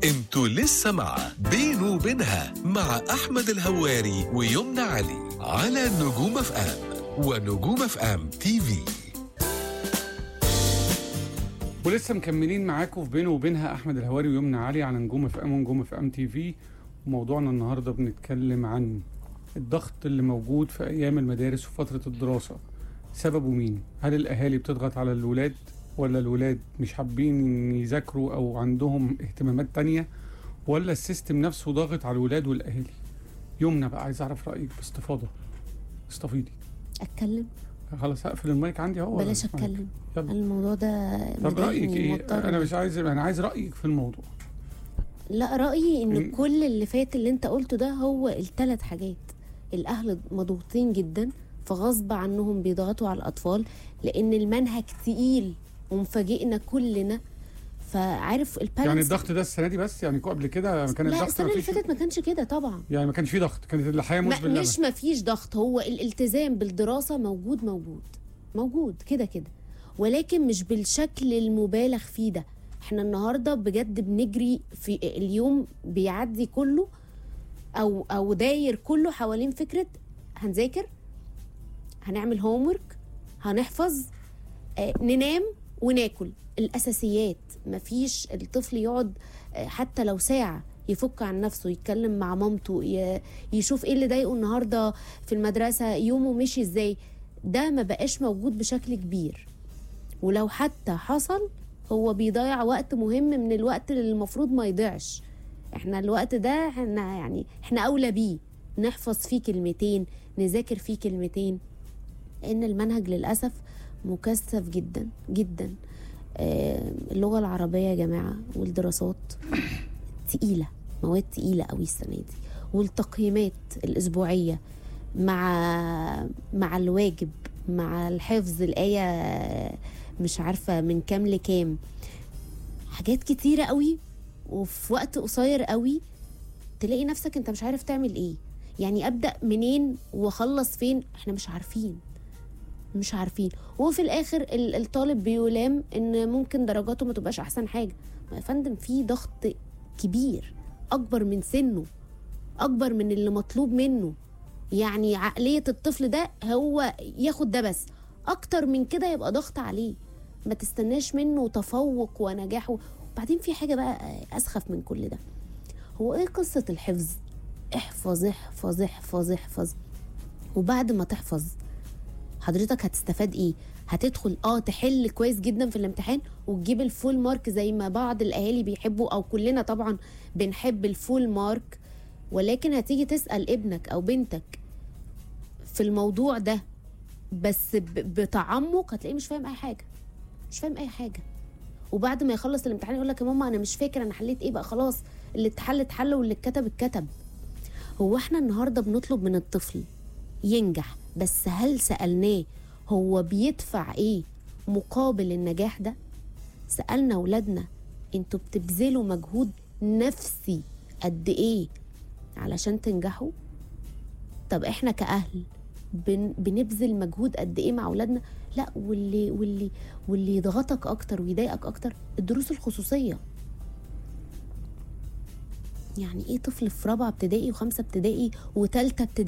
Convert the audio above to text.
انتوا لسه مع بينه وبينها مع احمد الهواري ويمنى علي على نجوم اف ام ونجوم اف ام تي في ولسه مكملين معاكم في بينه وبينها احمد الهواري ويمنى علي على نجوم اف ام ونجوم اف ام تي في وموضوعنا النهارده بنتكلم عن الضغط اللي موجود في ايام المدارس وفتره الدراسه سببه مين هل الاهالي بتضغط على الولاد ولا الولاد مش حابين يذاكروا او عندهم اهتمامات تانية ولا السيستم نفسه ضاغط على الولاد والاهالي يمنى بقى عايز اعرف رايك باستفاضه استفيضي اتكلم خلاص هقفل المايك عندي اهو بلاش اتكلم يلا. الموضوع ده طب رايك مضايقني، ايه موترني. انا مش عايز انا عايز رايك في الموضوع لا رايي ان إن- كل اللي فات اللي انت قلته ده هو الثلاث حاجات الاهل مضغوطين جدا فغصب عنهم بيضغطوا على الاطفال لان المنهج تقيل ومفاجئنا كلنا فعارف يعني البارنتس الضغط ده السنه دي بس يعني قبل كده كان لا الضغط السنه اللي مفيش- فاتت ما كانش كده طبعا يعني ما كانش في ضغط كانت الحياه مش ما باللمس مش ما فيش ضغط هو الالتزام بالدراسه موجود موجود موجود كده كده ولكن مش بالشكل المبالغ فيه ده احنا النهارده بجد بنجري في اليوم بيعدي كله او او داير كله حوالين فكره هنذاكر هنعمل هومورك هنحفظ آه، ننام وناكل الاساسيات مفيش الطفل يقعد آه، حتى لو ساعه يفك عن نفسه يتكلم مع مامته ي- يشوف ايه اللي ضايقه النهارده في المدرسه يومه مشي ازاي ده ما بقاش موجود بشكل كبير ولو حتى حصل هو بيضيع وقت مهم من الوقت اللي المفروض ما يضيعش احنا الوقت ده احنا يعني احنا اولى بيه نحفظ فيه كلمتين نذاكر فيه كلمتين لان المنهج للاسف مكثف جدا جدا آه، اللغه العربيه يا جماعه والدراسات تقيله مواد تقيله قوي السنه دي والتقييمات الاسبوعيه مع مع الواجب مع الحفظ الايه مش عارفه من كام لكام حاجات كتيره قوي وفي وقت قصير قوي تلاقي نفسك انت مش عارف تعمل ايه يعني ابدا منين واخلص فين احنا مش عارفين مش عارفين وفي الاخر ال- الطالب بيلام ان ممكن درجاته ما تبقاش احسن حاجه ما يا فندم في ضغط كبير اكبر من سنه اكبر من اللي مطلوب منه يعني عقليه الطفل ده هو ياخد ده بس اكتر من كده يبقى ضغط عليه ما تستناش منه تفوق ونجاح وبعدين في حاجه بقى اسخف من كل ده هو ايه قصه الحفظ احفظ احفظ احفظ احفظ وبعد ما تحفظ حضرتك هتستفاد ايه هتدخل اه تحل كويس جدا في الامتحان وتجيب الفول مارك زي ما بعض الاهالي بيحبوا او كلنا طبعا بنحب الفول مارك ولكن هتيجي تسال ابنك او بنتك في الموضوع ده بس ب- بتعمق هتلاقيه مش فاهم اي حاجه مش فاهم اي حاجه وبعد ما يخلص الامتحان يقول لك يا ماما انا مش فاكر انا حليت ايه بقى خلاص اللي اتحل اتحل واللي اتكتب اتكتب هو احنا النهارده بنطلب من الطفل ينجح بس هل سألناه هو بيدفع ايه مقابل النجاح ده سألنا ولادنا انتوا بتبذلوا مجهود نفسي قد ايه علشان تنجحوا طب احنا كأهل بن بنبذل مجهود قد ايه مع اولادنا لا واللي واللي واللي يضغطك اكتر ويضايقك اكتر الدروس الخصوصيه يعني ايه طفل في رابعه ابتدائي وخمسه ابتدائي وثالثه ابتدائي